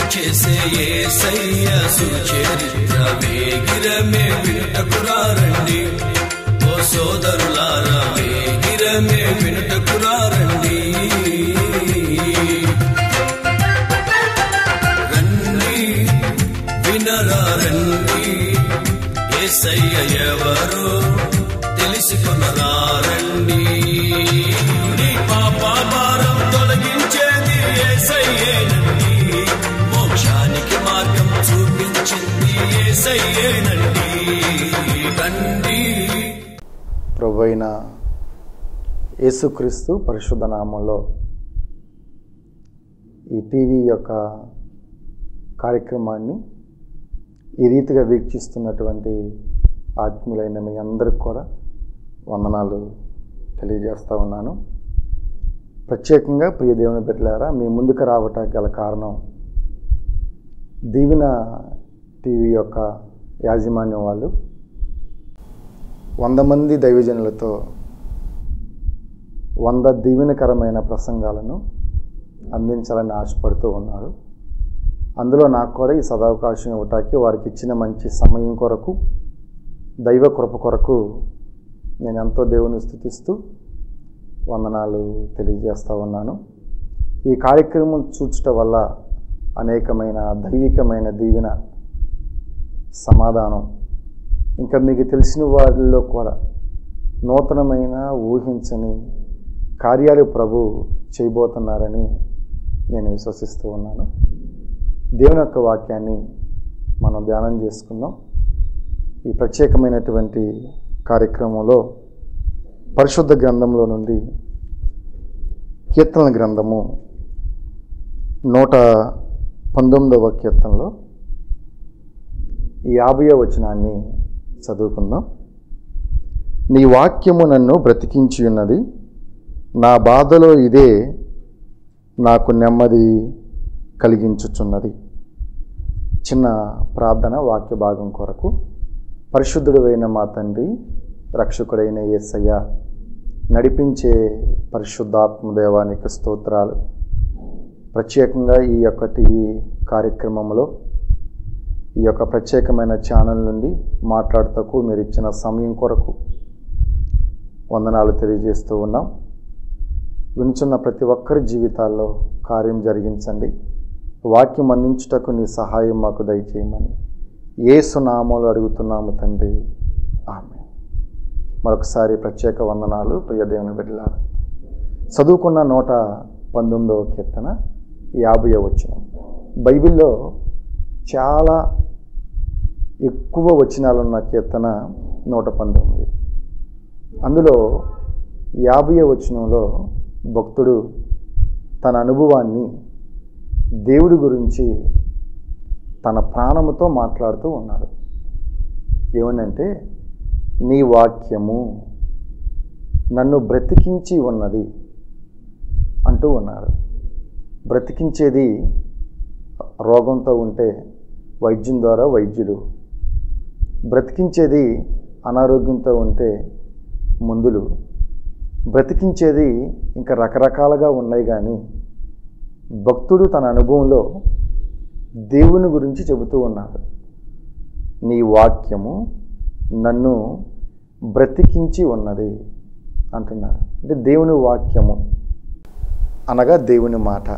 చేసే ఏసయ్య సుచరిత్ర వేగిరమే వినుటకురారండి ఓ సోదరులారా వేగిరమే వినుటకురారండి రండి వినరా రండి ఏసయ్య ఎవరో తెలుసుకునరా రండి నీ పాప భారం తొలగించేది ఏసయ్యేనండి మోక్షానికి మార్గం చూపించింది ఏసయ్యేనండి రండి ప్రభు అయిన యేసుక్రీస్తు పరిశుద్ధ నామంలో ఈ టీవీ యొక్క కార్యక్రమాన్ని ఈ రీతిగా వీక్షిస్తున్నటువంటి ఆత్మీయులైన మీ అందరికి కూడా వందనాలు తెలియజేస్తూ ఉన్నాను ప్రత్యేకంగా ప్రియ దేవుని బిడ్డలారా మీ ముందుకు రావటానికి గల కారణం దీవెన టీవీ యొక్క యాజమాన్యం వాళ్ళు వంద మంది దైవజనులతో వంద దీవెనకరమైన ప్రసంగాలను అందించాలని ఆశపడుతూ ఉన్నారు అందులో నాకు కూడా ఈ సదావకాశం ఇవ్వటానికి వారికి ఇచ్చిన మంచి సమయం కొరకు దైవ కృప కొరకు నేను ఎంతో దేవుని స్థుతిస్తూ వందనాలు తెలియజేస్తూ ఉన్నాను ఈ కార్యక్రమం చూచటం వల్ల అనేకమైన దైవికమైన దీవెన సమాధానం ఇంకా మీకు తెలిసిన వారిలో కూడా నూతనమైన ఊహించని కార్యాలు ప్రభు చేయబోతున్నారని నేను విశ్వసిస్తూ ఉన్నాను దేవుని యొక్క వాక్యాన్ని మనం ధ్యానం చేసుకుందాం ఈ ప్రత్యేకమైనటువంటి కార్యక్రమంలో పరిశుద్ధ గ్రంథంలో నుండి కీర్తన గ్రంథము నూట పంతొమ్మిదవ కీర్తనలో యాభై వచనాన్ని చదువుకుందాం నీ వాక్యము నన్ను బ్రతికించి ఉన్నది నా బాధలో ఇదే నాకు నెమ్మది కలిగించుచున్నది చిన్న ప్రార్థన వాక్య భాగం కొరకు పరిశుద్ధుడైన మా తండ్రి రక్షకుడైన యేసయ్య నడిపించే పరిశుద్ధాత్మ దేవానికి స్తోత్రాలు ప్రత్యేకంగా ఈ యొక్క టీవీ కార్యక్రమంలో ఈ యొక్క ప్రత్యేకమైన ఛానల్ నుండి మాట్లాడుటకు మీరు ఇచ్చిన సమయం కొరకు వందనాలు తెలియజేస్తూ ఉన్నాం వినుచున్న ప్రతి ఒక్కరి జీవితాల్లో కార్యం జరిగించండి వాక్యం అందించుటకు నీ సహాయం మాకు దయచేయమని ఏసునామాలు అడుగుతున్నాము తండ్రి ఆమె మరొకసారి ప్రత్యేక వందనాలు ప్రియ దేవుని బిడ్డలారు చదువుకున్న నూట పంతొమ్మిదవ కీర్తన యాభై వచనం బైబిల్లో చాలా ఎక్కువ వచనాలున్న కీర్తన నూట పంతొమ్మిది అందులో యాభై వచనంలో భక్తుడు తన అనుభవాన్ని దేవుడి గురించి తన ప్రాణముతో మాట్లాడుతూ ఉన్నాడు ఏమనంటే నీ వాక్యము నన్ను బ్రతికించి ఉన్నది అంటూ ఉన్నాడు బ్రతికించేది రోగంతో ఉంటే వైద్యం ద్వారా వైద్యులు బ్రతికించేది అనారోగ్యంతో ఉంటే మందులు బ్రతికించేది ఇంకా రకరకాలుగా ఉన్నాయి కానీ భక్తుడు తన అనుభవంలో దేవుని గురించి చెబుతూ ఉన్నాడు నీ వాక్యము నన్ను బ్రతికించి ఉన్నది అంటున్నాడు అంటే దేవుని వాక్యము అనగా దేవుని మాట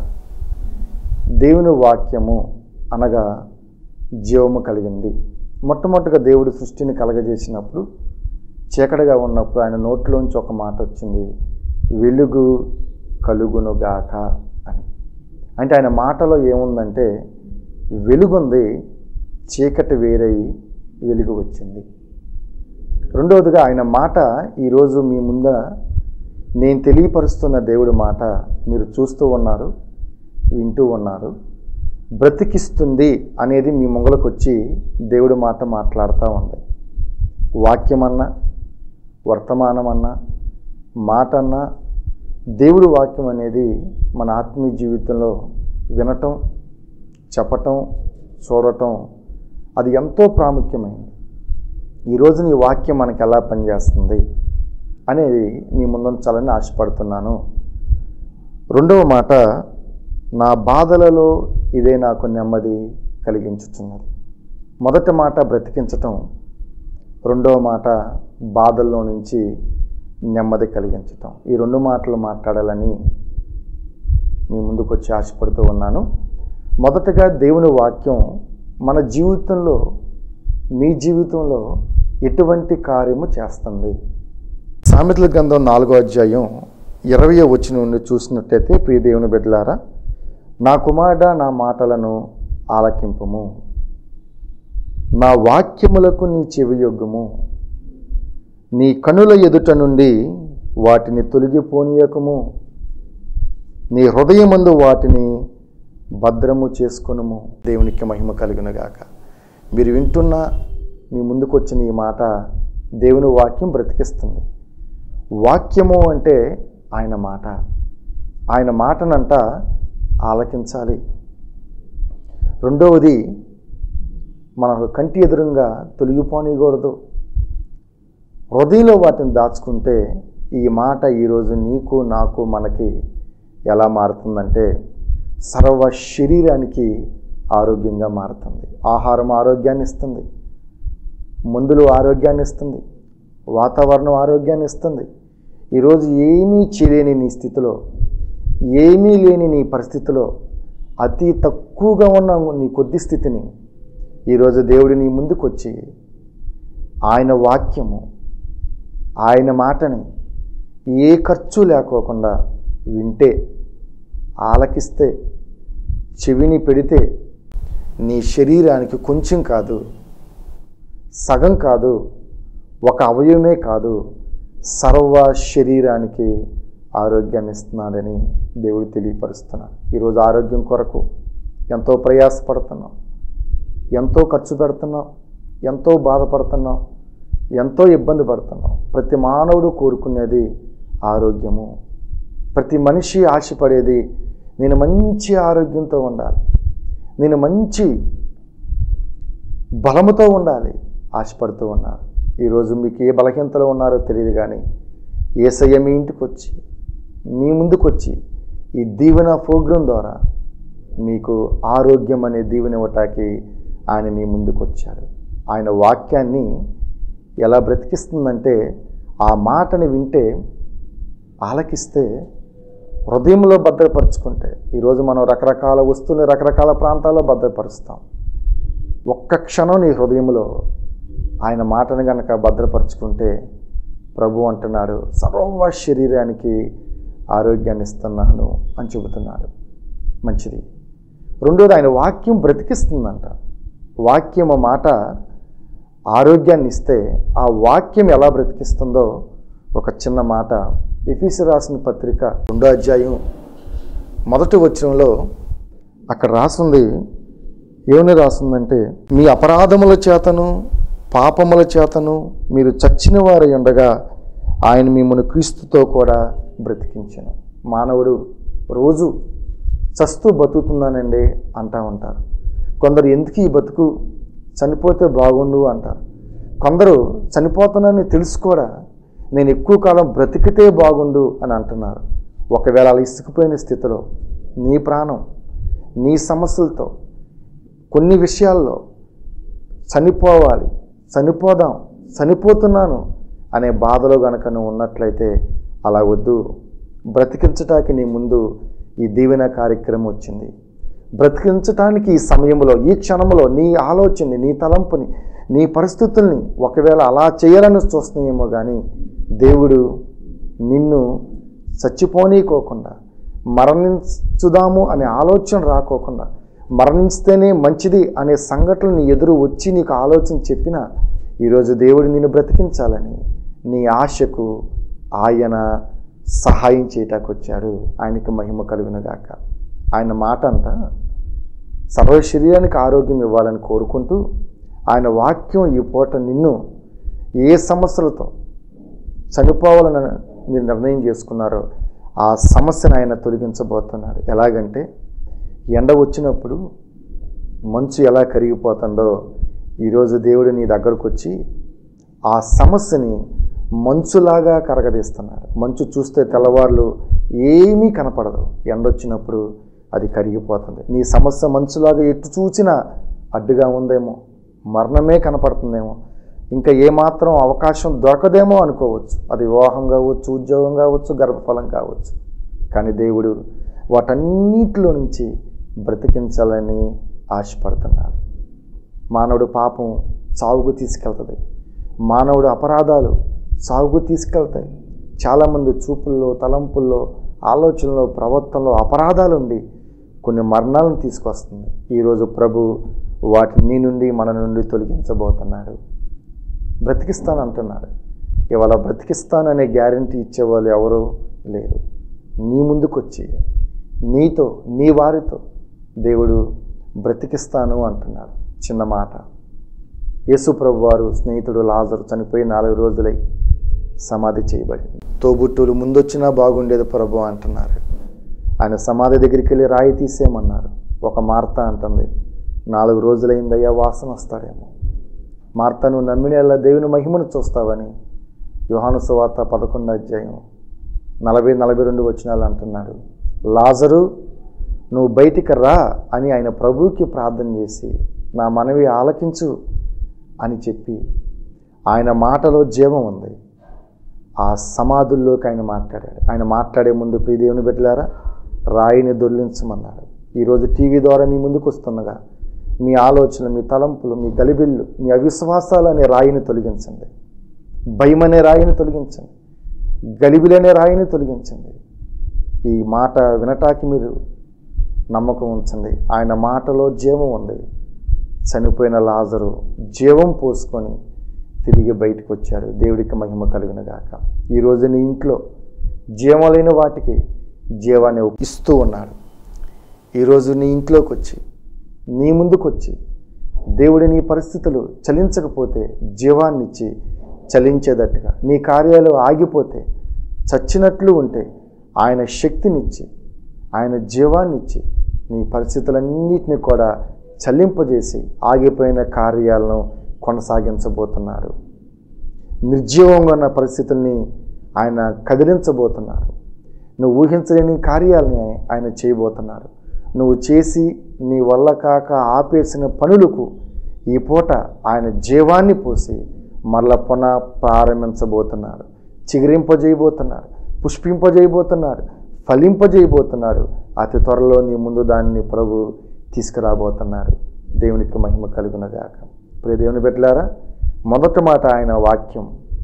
దేవుని వాక్యము అనగా జీవము కలిగింది మొట్టమొదటిగా దేవుడు సృష్టిని కలగజేసినప్పుడు చీకటిగా ఉన్నప్పుడు ఆయన నోట్లోంచి ఒక మాట వచ్చింది వెలుగు కలుగునుగాక అని అంటే ఆయన మాటలో ఏముందంటే వెలుగుంది చీకటి వేరై వెలుగు వచ్చింది రెండవదిగా ఆయన మాట ఈరోజు మీ ముందర నేను తెలియపరుస్తున్న దేవుడి మాట మీరు చూస్తూ ఉన్నారు వింటూ ఉన్నారు బ్రతికిస్తుంది అనేది మీ ముంగలకు వచ్చి దేవుడి మాట మాట్లాడుతూ ఉంది వాక్యమన్నా వర్తమానమన్నా మాట అన్నా దేవుడి వాక్యం అనేది మన ఆత్మీయ జీవితంలో వినటం చెప్పటం చూడటం అది ఎంతో ప్రాముఖ్యమైనది ఈరోజు నీ వాక్యం మనకి ఎలా పనిచేస్తుంది అనేది మీ ముందుంచాలని ఆశపడుతున్నాను రెండవ మాట నా బాధలలో ఇదే నాకు నెమ్మది కలిగించుచున్నది మొదటి మాట బ్రతికించటం రెండవ మాట బాధల్లో నుంచి నెమ్మది కలిగించటం ఈ రెండు మాటలు మాట్లాడాలని మీ ముందుకు వచ్చి ఆశపడుతూ ఉన్నాను మొదటగా దేవుని వాక్యం మన జీవితంలో మీ జీవితంలో ఎటువంటి కార్యము చేస్తుంది సామెతల గ్రంథం నాలుగో అధ్యాయం ఇరవై వచ్చిన నుండి చూసినట్టయితే ప్రియ దేవుని బిడ్డలారా నా కుమారుడ నా మాటలను ఆలకింపము నా వాక్యములకు నీ చెవియొగ్గుము నీ కనుల ఎదుట నుండి వాటిని తొలగిపోనీయకము నీ హృదయమందు వాటిని భద్రము చేసుకొనుము దేవునికి మహిమ కలుగునుగాక మీరు వింటున్న మీ ముందుకు వచ్చిన ఈ మాట దేవుని వాక్యం బ్రతికిస్తుంది వాక్యము అంటే ఆయన మాట ఆయన మాటనంట ఆలకించాలి రెండవది మన కంటి ఎదురుగా తొలగిపోనీయకూడదు హృదయంలో వాటిని దాచుకుంటే ఈ మాట ఈరోజు నీకు నాకు మనకి ఎలా మారుతుందంటే సర్వ శరీరానికి ఆరోగ్యంగా మారుతుంది ఆహారం ఆరోగ్యాన్ని ఇస్తుంది మందులు ఆరోగ్యాన్ని ఇస్తుంది వాతావరణం ఆరోగ్యాన్ని ఇస్తుంది ఈరోజు ఏమీ చేయలేని నీ స్థితిలో ఏమీ లేని నీ పరిస్థితిలో అతి తక్కువగా ఉన్న నీ కొద్ది స్థితిని ఈరోజు దేవుడు నీ ముందుకు వచ్చి ఆయన వాక్యము ఆయన మాటని ఏ ఖర్చు లేకోకుండా వింటే ఆలకిస్తే చెవిని పెడితే నీ శరీరానికి కొంచెం కాదు సగం కాదు ఒక అవయవమే కాదు సర్వ శరీరానికి ఆరోగ్యాన్ని ఇస్తున్నాడని దేవుడు తెలియపరుస్తున్నాడు ఈరోజు ఆరోగ్యం కొరకు ఎంతో ప్రయాసపడుతున్నాం ఎంతో ఖర్చు పెడుతున్నాం ఎంతో బాధపడుతున్నాం ఎంతో ఇబ్బంది పడుతున్నాం ప్రతి మానవుడు కోరుకునేది ఆరోగ్యము ప్రతి మనిషి ఆశపడేది నేను మంచి ఆరోగ్యంతో ఉండాలి నేను మంచి బలముతో ఉండాలి ఆశపడుతూ ఉన్నారు ఈరోజు మీకు ఏ బలహీనతలో ఉన్నారో తెలియదు కానీ ఏసయ్య మీ ఇంటికి వచ్చి మీ ముందుకు వచ్చి ఈ దీవెన ప్రోగ్రాం ద్వారా మీకు ఆరోగ్యం అనే దీవెన ఇవ్వటానికి ఆయన మీ ముందుకు వచ్చాడు ఆయన వాక్యాన్ని ఎలా బ్రతికిస్తుందంటే ఆ మాటని వింటే ఆలకిస్తే హృదయంలో భద్రపరుచుకుంటే ఈరోజు మనం రకరకాల వస్తువులు రకరకాల ప్రాంతాల్లో భద్రపరుస్తాం ఒక్క క్షణం నీ హృదయంలో ఆయన మాటను గనక భద్రపరుచుకుంటే ప్రభు అంటున్నాడు సర్వ శరీరానికి ఆరోగ్యాన్ని ఇస్తున్నాను అని చెబుతున్నాడు మంచిది రెండోది ఆయన వాక్యం బ్రతికిస్తుందంట వాక్యం మాట ఆరోగ్యాన్ని ఇస్తే ఆ వాక్యం ఎలా బ్రతికిస్తుందో ఒక చిన్న మాట ఎఫీసి రాసిన పత్రిక రెండో అధ్యాయం మొదటి వచనంలో అక్కడ రాసింది ఏమని రాసిందంటే మీ అపరాధముల చేతను పాపముల చేతను మీరు చచ్చిన వారు ఉండగా ఆయన మిమ్మల్ని క్రీస్తుతో కూడా బ్రతికించను మానవుడు రోజు చస్తూ బతుకుతున్నానండి అంటా ఉంటారు కొందరు ఎందుకు ఈ బతుకు చనిపోతే బాగుండు అంటారు కొందరు చనిపోతున్నానని తెలుసు కూడా నేను ఎక్కువ కాలం బ్రతికితే బాగుండు అని అంటున్నారు ఒకవేళ అలా ఇసుకుపోయిన స్థితిలో నీ ప్రాణం నీ సమస్యలతో కొన్ని విషయాల్లో చనిపోవాలి చనిపోదాం చనిపోతున్నాను అనే బాధలో గనక నువ్వు ఉన్నట్లయితే అలా వద్దు బ్రతికించటానికి నీ ముందు ఈ దీవెన కార్యక్రమం వచ్చింది బ్రతికించటానికి ఈ సమయంలో ఈ క్షణంలో నీ ఆలోచనని నీ తలంపుని నీ పరిస్థితుల్ని ఒకవేళ అలా చేయాలని చూస్తున్నాయేమో కానీ దేవుడు నిన్ను చచ్చిపోనీకోకుండా మరణించుదాము అనే ఆలోచన రాకోకుండా మరణిస్తేనే మంచిది అనే సంఘటనలు నీ ఎదురు వచ్చి నీకు ఆలోచన చెప్పిన ఈరోజు దేవుడు నిన్ను బ్రతికించాలని నీ ఆశకు ఆయన సహాయం చేయటానికి వచ్చాడు ఆయనకి మహిమ కలుగునుగాక ఆయన మాట అంట సర్వ శరీరానికి ఆరోగ్యం ఇవ్వాలని కోరుకుంటూ ఆయన వాక్యం ఈ పూట నిన్ను ఏ సమస్యలతో చనిపోవాలని మీరు నిర్ణయం చేసుకున్నారో ఆ సమస్యను ఆయన తొలగించబోతున్నాడు ఎలాగంటే ఎండ వచ్చినప్పుడు మంచు ఎలా కరిగిపోతుందో ఈరోజు దేవుడు నీ దగ్గరకు వచ్చి ఆ సమస్యని మంచులాగా కరగదీస్తున్నాడు మంచు చూస్తే తెల్లవార్లు ఏమీ కనపడదు ఎండ వచ్చినప్పుడు అది కరిగిపోతుంది నీ సమస్య మంచులాగా ఎటు చూసినా అడ్డుగా ఉందేమో మరణమే కనపడుతుందేమో ఇంకా ఏమాత్రం అవకాశం దొరకదేమో అనుకోవచ్చు అది వివాహం కావచ్చు ఉద్యోగం కావచ్చు గర్భఫలం కావచ్చు కానీ దేవుడు వాటన్నిటిలో నుంచి బ్రతికించాలని ఆశపడుతున్నాడు మానవుడు పాపం సాగుకు తీసుకెళ్తుంది మానవుడు అపరాధాలు సాగుకు తీసుకెళ్తాయి చాలామంది చూపుల్లో తలంపుల్లో ఆలోచనలో ప్రవర్తనలో అపరాధాలు ఉండి కొన్ని మరణాలను తీసుకొస్తుంది ఈరోజు ప్రభు వాటిని నుండి మన నుండి తొలగించబోతున్నాడు బ్రతికిస్తాను అంటున్నాడు ఇవాళ బ్రతికిస్తాననే గ్యారంటీ ఇచ్చేవాళ్ళు ఎవరు లేరు నీ ముందుకొచ్చి నీతో నీ వారితో దేవుడు బ్రతికిస్తాను అంటున్నాడు చిన్న మాట యేసు ప్రభు వారు స్నేహితుడు లాజరు చనిపోయి నాలుగు రోజులై సమాధి చేయబడింది తోబుట్టులు ముందొచ్చినా బాగుండేది ప్రభు అంటున్నారు ఆయన సమాధి దగ్గరికి వెళ్ళి రాయి తీసేయమన్నారు ఒక మార్త అంటుంది నాలుగు రోజులైందయ్యా వాసన వస్తాడేమో మార్తను నమ్మిన దేవుని మహిమను చూస్తావని యోహాను సువార్త పదకొండు అధ్యాయం నలభై నలభై రెండు వచనాలు అంటున్నాడు లాజరు నువ్వు బయటికి రా అని ఆయన ప్రభువుకి ప్రార్థన చేసి నా మనవి ఆలకించు అని చెప్పి ఆయన మాటలో జీవం ఉంది ఆ సమాధుల్లోకి ఆయన మాట్లాడాడు ఆయన మాట్లాడే ముందు ప్రియదేవుని పెట్టారా రాయిని దొర్లించమన్నాడు ఈరోజు టీవీ ద్వారా మీ ముందుకు వస్తుండగా మీ ఆలోచన మీ తలంపులు మీ గలిబిళ్ళు మీ అవిశ్వాసాలు అనే రాయిని తొలగించండి భయం అనే రాయిని తొలగించండి గలిబిలనే రాయిని తొలగించండి ఈ మాట వినటానికి మీరు నమ్మకం ఉంచండి ఆయన మాటలో జీవం ఉంది చనిపోయిన లాజరు జీవం పోసుకొని తిరిగి బయటకు వచ్చాడు దేవుడికి మహిమ కలిగిన గాక ఈరోజు నీ ఇంట్లో జీవం లేని వాటికి జీవాన్ని ఇస్తూ ఉన్నాడు ఈరోజు నీ ఇంట్లోకి వచ్చి నీ ముందుకు వచ్చి దేవుడి నీ పరిస్థితులు చలించకపోతే జీవాన్నిచ్చి చలించేటట్టుగా నీ కార్యాలు ఆగిపోతే చచ్చినట్లు ఉంటే ఆయన శక్తినిచ్చి ఆయన జీవాన్నిచ్చి నీ పరిస్థితులన్నిటిని కూడా చల్లింపజేసి ఆగిపోయిన కార్యాలను కొనసాగించబోతున్నాడు నిర్జీవంగా ఉన్న పరిస్థితుల్ని ఆయన కదిలించబోతున్నాడు నువ్వు ఊహించలేని కార్యాలని ఆయన చేయబోతున్నాడు నువ్వు చేసి నీ వల్ల కాక ఆపేసిన పనులకు ఈ పూట ఆయన జీవాన్ని పోసి మరల పునః ప్రారంభించబోతున్నాడు చిగురింపజేయబోతున్నాడు పుష్పింపజేయబోతున్నాడు ఫలింపజేయబోతున్నాడు అతి త్వరలో నీ ముందు దాన్ని ప్రభు తీసుకురాబోతున్నాడు దేవునికి మహిమ కలుగునగాక ప్రియ దేవుని పెట్టారా మొదటి మాట ఆయన వాక్యం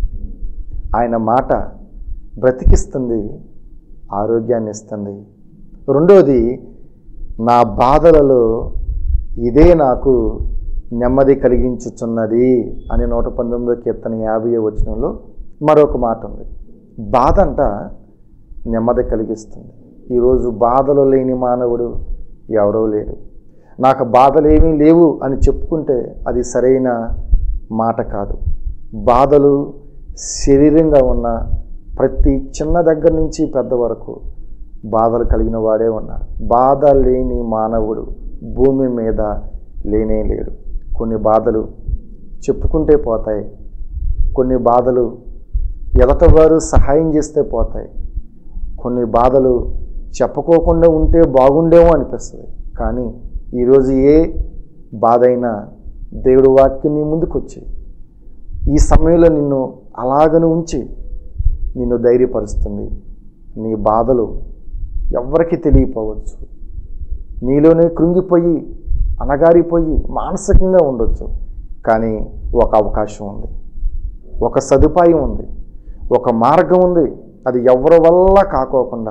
ఆయన మాట బ్రతికిస్తుంది ఆరోగ్యాన్ని ఇస్తుంది రెండోది నా బాధలలో ఇదే నాకు నెమ్మది కలిగించుచున్నది అని నూట పంతొమ్మిదో కీర్తన యాభై వచనంలో మరొక మాట ఉంది బాధ అంట నెమ్మది కలిగిస్తుంది ఈరోజు బాధలు లేని మానవుడు ఎవరో లేడు నాకు బాధలు ఏమీ లేవు అని చెప్పుకుంటే అది సరైన మాట కాదు బాధలు శరీరంగా ఉన్న ప్రతి చిన్న దగ్గర నుంచి పెద్ద వరకు బాధలు కలిగిన వాడే ఉన్నాడు బాధ లేని మానవుడు భూమి మీద లేనే లేడు కొన్ని బాధలు చెప్పుకుంటే పోతాయి కొన్ని బాధలు ఎదటవారు సహాయం చేస్తే పోతాయి కొన్ని బాధలు చెప్పుకోకుండా ఉంటే బాగుండేమో అనిపిస్తుంది కానీ ఈరోజు ఏ బాధ అయినా దేవుడు వాక్యం నీ ముందుకు వచ్చి ఈ సమయంలో నిన్ను అలాగను ఉంచి నిన్ను ధైర్యపరుస్తుంది నీ బాధలు ఎవ్వరికి తెలియపోవచ్చు నీలోనే కృంగిపోయి అనగారిపోయి మానసికంగా ఉండొచ్చు కానీ ఒక అవకాశం ఉంది ఒక సదుపాయం ఉంది ఒక మార్గం ఉంది అది ఎవరి వల్ల కాకోకుండా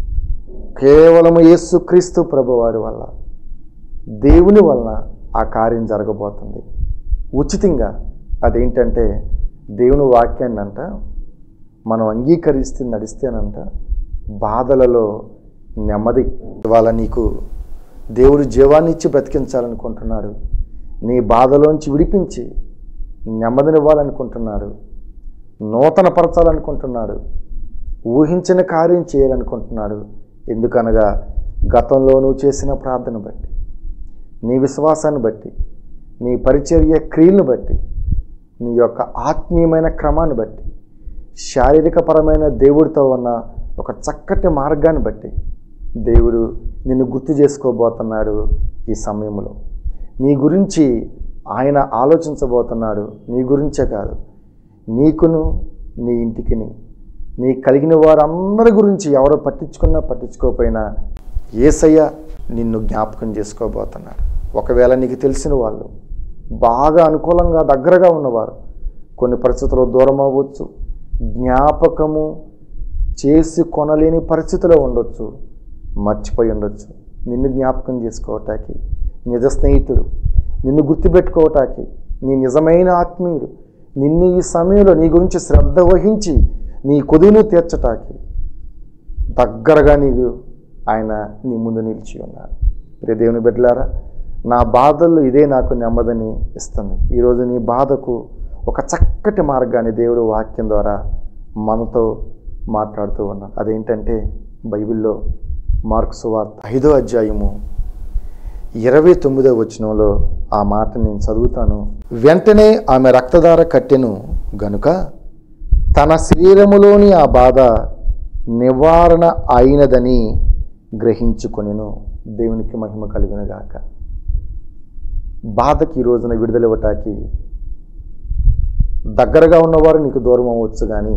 కేవలం యేసుక్రీస్తు ప్రభువారి వల్ల దేవుని వలన ఆ కార్యం జరగబోతుంది ఉచితంగా అదేంటంటే దేవుని వాక్యాన్ని అంట మనం అంగీకరిస్తే నడిస్తేనంట బాధలలో నెమ్మది ఇవాళ నీకు దేవుడు జీవాన్ని ఇచ్చి బ్రతికించాలనుకుంటున్నాడు నీ బాధలోంచి విడిపించి నెమ్మదినివ్వాలనుకుంటున్నాడు నూతన పరచాలనుకుంటున్నాడు ఊహించిన కార్యం చేయాలనుకుంటున్నాడు ఎందుకనగా గతంలో నువ్వు చేసిన ప్రార్థన బట్టి నీ విశ్వాసాన్ని బట్టి నీ పరిచర్య క్రియలను బట్టి నీ యొక్క ఆత్మీయమైన క్రమాన్ని బట్టి శారీరకపరమైన దేవుడితో ఉన్న ఒక చక్కటి మార్గాన్ని బట్టి దేవుడు నిన్ను గుర్తు చేసుకోబోతున్నాడు ఈ సమయంలో నీ గురించి ఆయన ఆలోచించబోతున్నాడు నీ గురించే కాదు నీకును నీ ఇంటికిని నీ కలిగిన వారందరి గురించి ఎవరు పట్టించుకున్నా పట్టించుకోకపోయినా ఏసయ్య నిన్ను జ్ఞాపకం చేసుకోబోతున్నాడు ఒకవేళ నీకు తెలిసిన వాళ్ళు బాగా అనుకూలంగా దగ్గరగా ఉన్నవారు కొన్ని పరిస్థితుల్లో దూరం అవ్వచ్చు జ్ఞాపకము చేసి కొనలేని పరిస్థితిలో ఉండొచ్చు మర్చిపోయి ఉండొచ్చు నిన్ను జ్ఞాపకం చేసుకోవటానికి నిజ స్నేహితుడు నిన్ను గుర్తుపెట్టుకోవటానికి నీ నిజమైన ఆత్మీయుడు నిన్ను ఈ సమయంలో నీ గురించి శ్రద్ధ వహించి నీ కొదువును తీర్చటానికి దగ్గరగా నీకు ఆయన నీ ముందు నిలిచి ఉన్నాడు ప్రియ దేవుని బిడ్డలారా నా బాధల్లో ఇదే నాకు నెమ్మదిని ఇస్తుంది ఈరోజు నీ బాధకు ఒక చక్కటి మార్గాన్ని దేవుడు వాక్యం ద్వారా మనతో మాట్లాడుతూ ఉన్నాడు అదేంటంటే బైబిల్లో మార్క్స్ వార్త ఐదో అధ్యాయము ఇరవై తొమ్మిదో వచనంలో ఆ మాట నేను చదువుతాను వెంటనే ఆమె రక్తధార కట్టెను గనుక తన శరీరములోని ఆ బాధ నివారణ అయినదని గ్రహించుకొనెను దేవునికి మహిమ కలుగునగాక బాధకి ఈ రోజున విడుదలవ్వటానికి దగ్గరగా ఉన్నవారు నీకు దూరం అవ్వచ్చు కానీ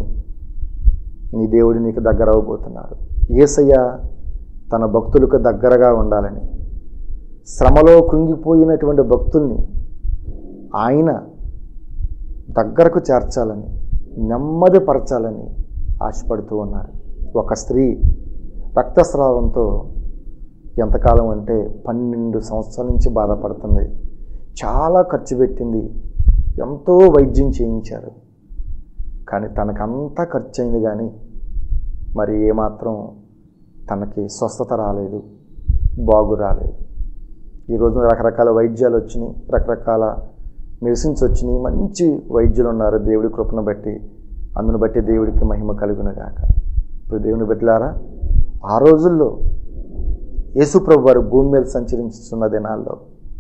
నీ దేవుడు నీకు దగ్గర అవ్వబోతున్నాడు ఏసయ్య తన భక్తులకు దగ్గరగా ఉండాలని శ్రమలో కృంగిపోయినటువంటి భక్తుల్ని ఆయన దగ్గరకు చేర్చాలని నెమ్మదిపరచాలని ఆశపడుతూ ఉన్నారు ఒక స్త్రీ రక్తస్రావంతో ఎంతకాలం అంటే పన్నెండు సంవత్సరాల నుంచి బాధపడుతుంది చాలా ఖర్చు పెట్టింది ఎంతో వైద్యం చేయించారు కానీ తనకంతా ఖర్చు అయింది కానీ మరి ఏమాత్రం తనకి స్వస్థత రాలేదు బాగు రాలేదు ఈ రోజున రకరకాల వైద్యాలు వచ్చినాయి రకరకాల మెడిసిన్స్ వచ్చినాయి మంచి వైద్యులు ఉన్నారు దేవుడి కృపను బట్టి అందును బట్టి దేవుడికి మహిమ కలుగునగాక ఇప్పుడు దేవుని బిడ్డలారా ఆ రోజుల్లో యేసుప్రభు వారు భూమి మీద సంచరించుతున్న దినాల్లో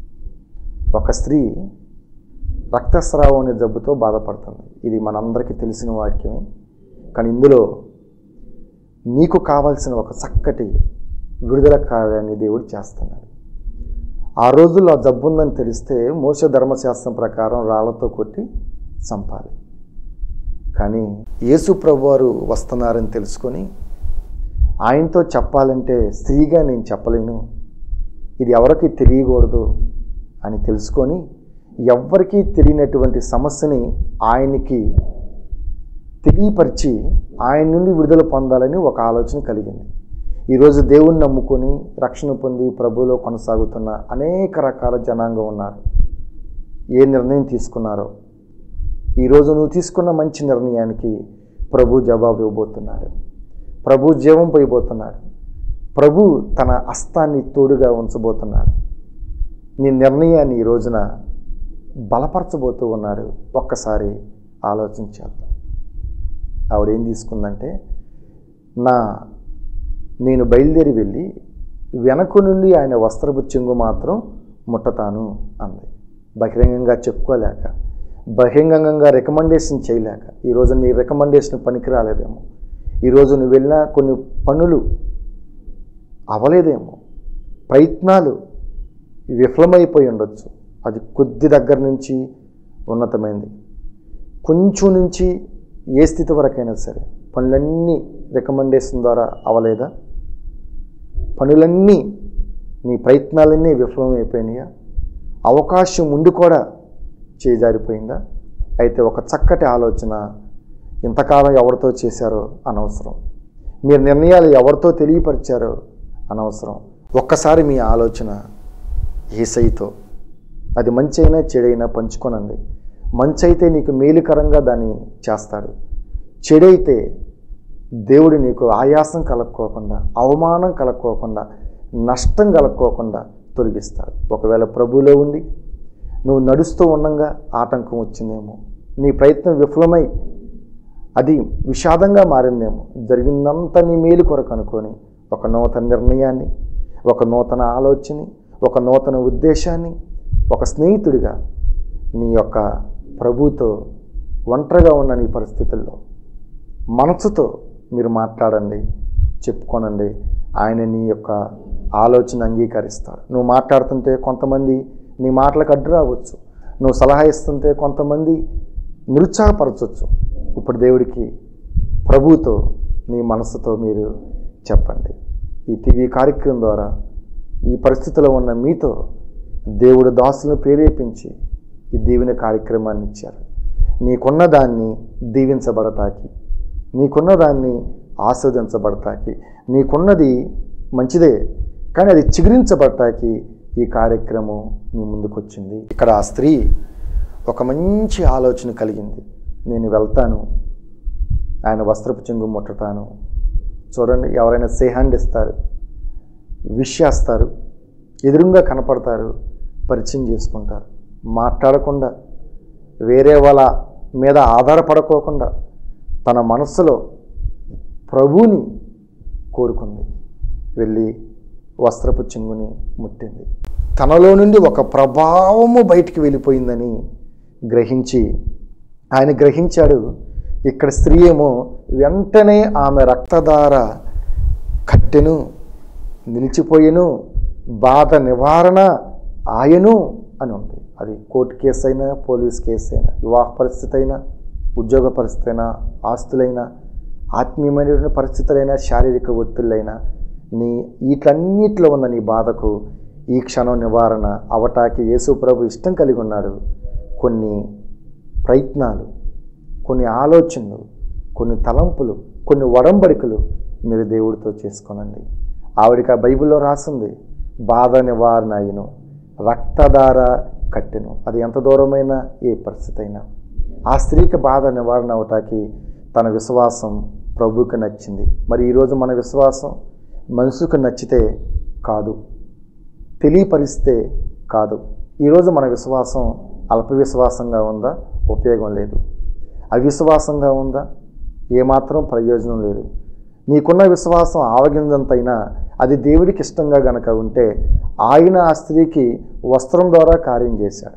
ఒక స్త్రీ రక్తస్రావం అనే జబ్బుతో బాధపడుతుంది ఇది మనందరికీ తెలిసిన వాక్యమే కానీ ఇందులో నీకు కావాల్సిన ఒక చక్కటి విడుదల కార్యాన్ని దేవుడు చేస్తున్నాడు ఆ రోజుల్లో ఆ జబ్బు ఉందని తెలిస్తే మోస ధర్మశాస్త్రం ప్రకారం రాళ్లతో కొట్టి చంపాలి కానీ యేసు ప్రభు వారు వస్తున్నారని తెలుసుకొని ఆయనతో చెప్పాలంటే స్త్రీగా నేను చెప్పలేను ఇది ఎవరికి తెలియకూడదు అని తెలుసుకొని ఎవ్వరికీ తెలియనటువంటి సమస్యని ఆయనకి తెలియపరిచి ఆయన నుండి విడుదల పొందాలని ఒక ఆలోచన కలిగింది ఈరోజు దేవుణ్ణి నమ్ముకొని రక్షణ పొంది ప్రభువులో కొనసాగుతున్న అనేక రకాల జనాంగం ఉన్నారు ఏ నిర్ణయం తీసుకున్నారో ఈరోజు నువ్వు తీసుకున్న మంచి నిర్ణయానికి ప్రభు జవాబు ఇవ్వబోతున్నాడు ప్రభు జీవం పోయిపోతున్నాడు ప్రభు తన హస్తాన్ని తోడుగా ఉంచబోతున్నాడు నీ నిర్ణయాన్ని ఈ రోజున బలపరచబోతూ ఉన్నాడు ఒక్కసారి ఆలోచించేద్దాం ఆవిడేం తీసుకుందంటే నా నేను బయలుదేరి వెళ్ళి వెనక నుండి ఆయన వస్త్రపు చెంగు మాత్రం ముట్టతాను అంది బహిరంగంగా చెప్పుకోలేక బహిరంగంగా రికమెండేషన్ చేయలేక ఈరోజు నీ రికమెండేషన్ పనికి రాలేదేమో ఈరోజు నువ్వు వెళ్ళిన కొన్ని పనులు అవలేదేమో ప్రయత్నాలు విఫలమైపోయి ఉండొచ్చు అది కొద్ది దగ్గర నుంచి ఉన్నతమైంది కొంచెం నుంచి ఏ స్థితి వరకైనా సరే పనులన్నీ రికమెండేషన్ ద్వారా అవలేదా పనులన్నీ నీ ప్రయత్నాలన్నీ విఫలమైపోయినాయా అవకాశం ఉండి కూడా చేజారిపోయిందా అయితే ఒక చక్కటి ఆలోచన ఇంతకాలం ఎవరితో చేశారో అనవసరం మీరు నిర్ణయాలు ఎవరితో తెలియపరిచారో అనవసరం ఒక్కసారి మీ ఆలోచన ఏసైతో అది మంచి అయినా చెడైనా పంచుకోనండి మంచి అయితే నీకు మేలుకరంగా దాన్ని చేస్తాడు చెడైతే దేవుడు నీకు ఆయాసం కలక్కోకుండా అవమానం కలక్కోకుండా నష్టం కలక్కోకుండా తొలగిస్తాడు ఒకవేళ ప్రభువులో ఉండి నువ్వు నడుస్తూ ఉండంగా ఆటంకం వచ్చిందేమో నీ ప్రయత్నం విఫలమై అది విషాదంగా మారిందేమో జరిగిందంతా నీ మేలు కొరకు అనుకొని ఒక నూతన నిర్ణయాన్ని ఒక నూతన ఆలోచన ఒక నూతన ఉద్దేశాన్ని ఒక స్నేహితుడిగా నీ యొక్క ప్రభుతో ఒంటరిగా ఉన్న నీ పరిస్థితుల్లో మనసుతో మీరు మాట్లాడండి చెప్పుకోనండి ఆయన నీ యొక్క ఆలోచన అంగీకరిస్తాడు నువ్వు మాట్లాడుతుంటే కొంతమంది నీ మాటలకు అడ్డు రావచ్చు నువ్వు సలహా ఇస్తుంటే కొంతమంది నిరుత్సాహపరచవచ్చు ఇప్పుడు దేవుడికి ప్రభుతో నీ మనసుతో మీరు చెప్పండి ఈ టీవీ కార్యక్రమం ద్వారా ఈ పరిస్థితిలో ఉన్న మీతో దేవుడు దాసులను ప్రేరేపించి ఈ దీవెన కార్యక్రమాన్ని ఇచ్చారు నీకున్న దాన్ని దీవించబడటానికి నీకున్న దాన్ని ఆస్వాదించబడటానికి నీకున్నది మంచిదే కానీ అది చిగురించబడటానికి ఈ కార్యక్రమం మీ ముందుకు వచ్చింది ఇక్కడ ఆ స్త్రీ ఒక మంచి ఆలోచన కలిగింది నేను వెళ్తాను ఆయన వస్త్రపు చెంగు ముట్టతాను చూడండి ఎవరైనా సేహాండ్ ఇస్తారు విష్ చేస్తారు ఎదురుగా కనపడతారు పరిచయం చేసుకుంటారు మాట్లాడకుండా వేరే వాళ్ళ మీద ఆధారపడుకోకుండా తన మనస్సులో ప్రభువుని కోరుకుంది వెళ్ళి వస్త్రపు చెంగుని ముట్టింది తనలో నుండి ఒక ప్రభావము బయటికి వెళ్ళిపోయిందని గ్రహించి ఆయన గ్రహించాడు ఇక్కడ స్త్రీ ఏమో వెంటనే ఆమె రక్తధార కట్టెను నిలిచిపోయెను బాధ నివారణ ఆయను అని ఉంది అది కోర్టు కేసు అయినా పోలీస్ కేసు అయినా వివాహ పరిస్థితి అయినా ఉద్యోగ పరిస్థితి అయినా ఆస్తులైనా ఆత్మీయమైనటువంటి పరిస్థితులైనా శారీరక ఒత్తిళ్ళైనా నీ వీటన్నిటిలో ఉన్న నీ బాధకు ఈ క్షణం నివారణ అవటానికి యేసు ప్రభు ఇష్టం కలిగి ఉన్నాడు కొన్ని ప్రయత్నాలు కొన్ని ఆలోచనలు కొన్ని తలంపులు కొన్ని వడంబడికలు మీరు దేవుడితో చేసుకోనండి ఆవిడికి ఆ బైబిల్లో రాసింది బాధ నివారణ అయిను రక్తధార కట్టెను అది ఎంత దూరమైనా ఏ పరిస్థితి అయినా ఆ స్త్రీకి బాధ నివారణ అవటానికి తన విశ్వాసం ప్రభువుకి నచ్చింది మరి ఈరోజు మన విశ్వాసం మనసుకు నచ్చితే కాదు తెలియపరిస్తే కాదు ఈరోజు మన విశ్వాసం అల్ప విశ్వాసంగా ఉందా ఉపయోగం లేదు అవిశ్వాసంగా ఉందా ఏమాత్రం ప్రయోజనం లేదు నీకున్న విశ్వాసం ఆవగిందంతైనా అది దేవుడికి ఇష్టంగా గనక ఉంటే ఆయన ఆ స్త్రీకి వస్త్రం ద్వారా కార్యం చేశాడు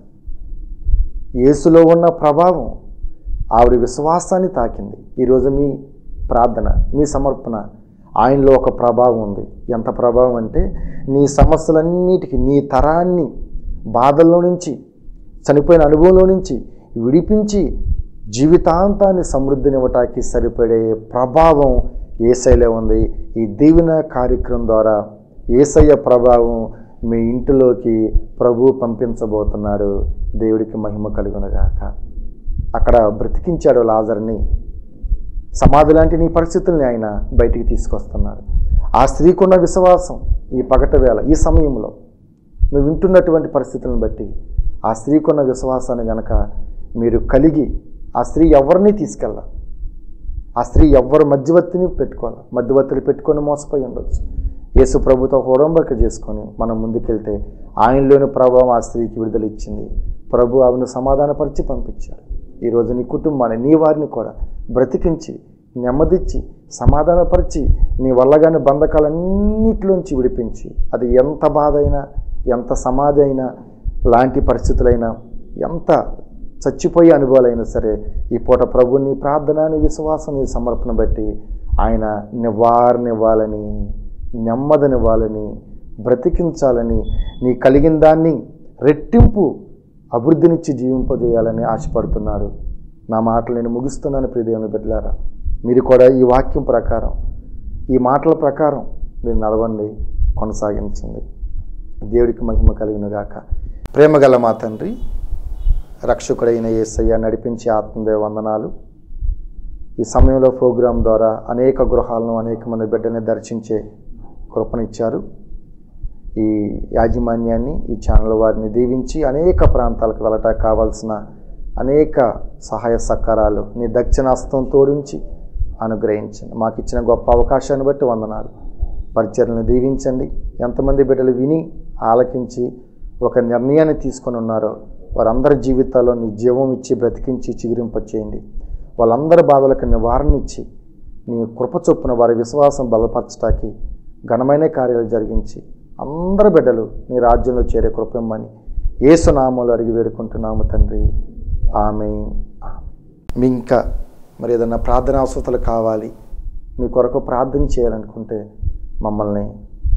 యేసులో ఉన్న ప్రభావం ఆవిడ విశ్వాసాన్ని తాకింది ఈరోజు మీ ప్రార్థన మీ సమర్పణ ఆయనలో ఒక ప్రభావం ఉంది ఎంత ప్రభావం అంటే నీ సమస్యలన్నిటికీ నీ తరాన్ని బాధల్లో నుంచి చనిపోయిన అనుభవంలో నుంచి విడిపించి జీవితాంతాన్ని సమృద్ధినివ్వటానికి సరిపడే ప్రభావం ఏసైలో ఉంది ఈ దీవెన కార్యక్రమం ద్వారా ఏసయ్య ప్రభావం మీ ఇంటిలోకి ప్రభు పంపించబోతున్నాడు దేవుడికి మహిమ కలుగునగాక అక్కడ బ్రతికించాడు లాజర్ని సమాధి లాంటి నీ పరిస్థితుల్ని ఆయన బయటికి తీసుకొస్తున్నాడు ఆ స్త్రీకున్న విశ్వాసం ఈ పగట వేళ ఈ సమయంలో నువ్వు వింటున్నటువంటి పరిస్థితులను బట్టి ఆ స్త్రీకున్న విశ్వాసాన్ని గనక మీరు కలిగి ఆ స్త్రీ ఎవరిని తీసుకెళ్ళ ఆ స్త్రీ ఎవ్వరు మధ్యవర్తిని పెట్టుకోవాలి మధ్యవర్తులు పెట్టుకొని మోసపోయి ఉండొచ్చు యేసు ప్రభుతో హోరంబక చేసుకొని మనం ముందుకెళ్తే ఆయనలోని ప్రభావం ఆ స్త్రీకి విడుదల ఇచ్చింది ప్రభు ఆమెను సమాధానపరిచి పంపించాడు ఈరోజు నీ కుటుంబాన్ని నీ వారిని కూడా బ్రతికించి నెమ్మదిచ్చి సమాధానపరిచి నీ వల్లగాని బంధకాలన్నిటిలోంచి విడిపించి అది ఎంత బాధ అయినా ఎంత సమాధి అయినా లాంటి పరిస్థితులైనా ఎంత చచ్చిపోయే అనుభవాలైనా సరే ఈ పూట ప్రభుని ప్రార్థన నీ విశ్వాసం నీ సమర్పణ బట్టి ఆయన నివారణ ఇవ్వాలని నెమ్మదినివ్వాలని బ్రతికించాలని నీ కలిగిన దాన్ని రెట్టింపు అభివృద్ధినిచ్చి జీవింపజేయాలని ఆశపడుతున్నాడు నా మాటలు నేను ముగిస్తున్నాను ప్రియదేవుని బిడ్డలారా మీరు కూడా ఈ వాక్యం ప్రకారం ఈ మాటల ప్రకారం మీరు నడవండి కొనసాగించండి దేవుడికి మహిమ కలిగిన గాక ప్రేమగల మా తండ్రి రక్షకుడైన యేసయ్య నడిపించే ఆత్మదేవ వందనాలు ఈ సమయంలో ప్రోగ్రాం ద్వారా అనేక గృహాలను అనేక మంది బిడ్డని దర్శించే కృపనిచ్చారు ఈ యాజమాన్యాన్ని ఈ ఛానల్ వారిని దీవించి అనేక ప్రాంతాలకు వెళ్ళటానికి కావాల్సిన అనేక సహాయ సహకారాలు నీ దక్షిణాస్తం తోడించి అనుగ్రహించండి మాకు ఇచ్చిన గొప్ప అవకాశాన్ని బట్టి వందనాలు పరిచయలను దీవించండి ఎంతమంది బిడ్డలు విని ఆలకించి ఒక నిర్ణయాన్ని తీసుకొని ఉన్నారో వారందరి జీవితాల్లో నీ జీవం ఇచ్చి బ్రతికించి చిగురింపచేయండి వాళ్ళందరి బాధలకు నివారణ ఇచ్చి నీ కృప చొప్పున వారి విశ్వాసం బలపరచటానికి ఘనమైన కార్యాలు జరిగించి అందరి బిడ్డలు నీ రాజ్యంలో చేరే కృపమ్మని ఏసునామంలో అడిగి వేడుకుంటున్నాము తండ్రి ఆమె మీ ఇంకా మరి ఏదైనా ప్రార్థన అవసరతలు కావాలి మీ కొరకు ప్రార్థన చేయాలనుకుంటే మమ్మల్ని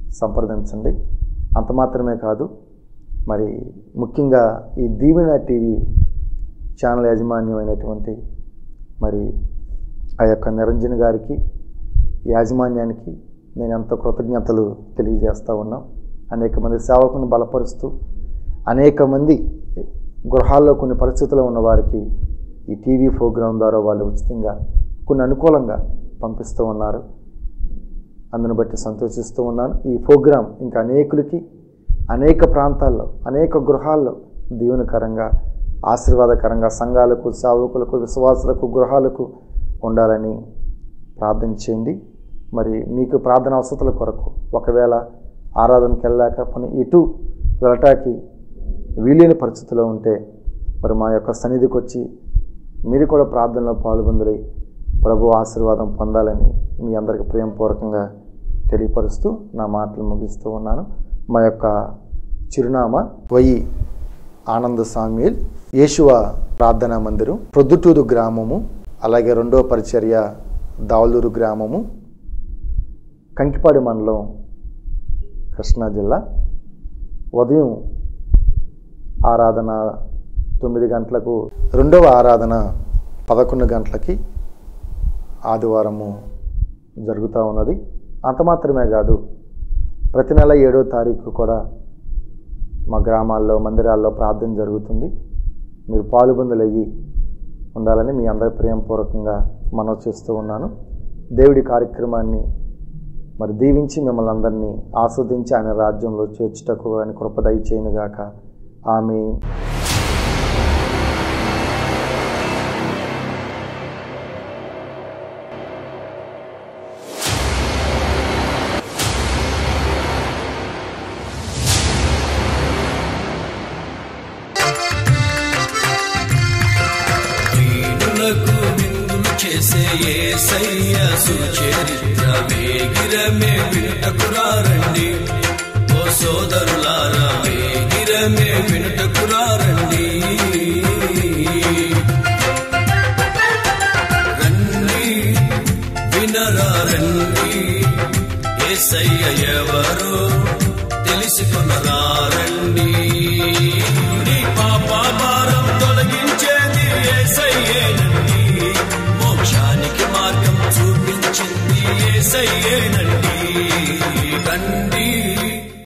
సంప్రదించండి అంత మాత్రమే కాదు మరి ముఖ్యంగా ఈ దీవెన టీవీ ఛానల్ యాజమాన్యమైనటువంటి మరి ఆ యొక్క నిరంజన్ గారికి యాజమాన్యానికి నేను ఎంతో కృతజ్ఞతలు తెలియజేస్తూ ఉన్నాం అనేక మంది సేవకుని బలపరుస్తూ అనేక మంది గృహాల్లో కొన్ని పరిస్థితుల్లో ఉన్న వారికి ఈ టీవీ ప్రోగ్రాం ద్వారా వాళ్ళు ఉచితంగా కొన్ని అనుకూలంగా పంపిస్తూ ఉన్నారు అందును బట్టి సంతోషిస్తూ ఉన్నాను ఈ ప్రోగ్రాం ఇంకా అనేకులకి అనేక ప్రాంతాల్లో అనేక గృహాల్లో దీవెనకరంగా ఆశీర్వాదకరంగా సంఘాలకు సేవకులకు విశ్వాసులకు గృహాలకు ఉండాలని ప్రార్థన చేయండి మరి మీకు ప్రార్థన అవసరతల కొరకు ఒకవేళ ఆరాధనకి వెళ్ళాక పని ఇటు వెళ్ళటానికి వీలైన పరిస్థితిలో ఉంటే మరి మా యొక్క సన్నిధికి వచ్చి మీరు కూడా ప్రార్థనలో పాల్గొందరై ప్రభు ఆశీర్వాదం పొందాలని మీ అందరికి ప్రేమపూర్వకంగా తెలియపరుస్తూ నా మాటలు ముగిస్తూ ఉన్నాను మా యొక్క చిరునామా వయి ఆనంద సామ్యుల్ యేషువ ప్రార్థనా మందిరం ప్రొద్దుటూరు గ్రామము అలాగే రెండో పరిచర్య దావలూరు గ్రామము కంకిపాడి మండలం కృష్ణా జిల్లా ఉదయం ఆరాధన తొమ్మిది గంటలకు రెండవ ఆరాధన పదకొండు గంటలకి ఆదివారము జరుగుతూ ఉన్నది అంత మాత్రమే కాదు ప్రతి నెల ఏడో తారీఖు కూడా మా గ్రామాల్లో మందిరాల్లో ప్రార్థన జరుగుతుంది మీరు పాలుబందులయ్యి ఉండాలని మీ అందరి ప్రేమపూర్వకంగా మనవి చేస్తూ ఉన్నాను దేవుడి కార్యక్రమాన్ని మరి దీవించి మిమ్మల్ని అందరినీ ఆస్వాదించి ఆయన రాజ్యంలో చేర్చుటకు అని కృప దయచేయనుగాక ఆమె దీనులకు విందులు చేసే ఏసయ్య సుచరిత్ర వేగిరమే వినుటకురారండి ఓ సోదరులారా వేగిరమే వినుటకురారండి రండి వినరా రండి ఏసయ్య ఎవరో తెలుసుకున్నరా రండి నీ పాప భారం తొలగించేది ఏసయ్యేనండి మోక్షానికి మార్గం చూపించింది ఏసయ్యేనండి రండి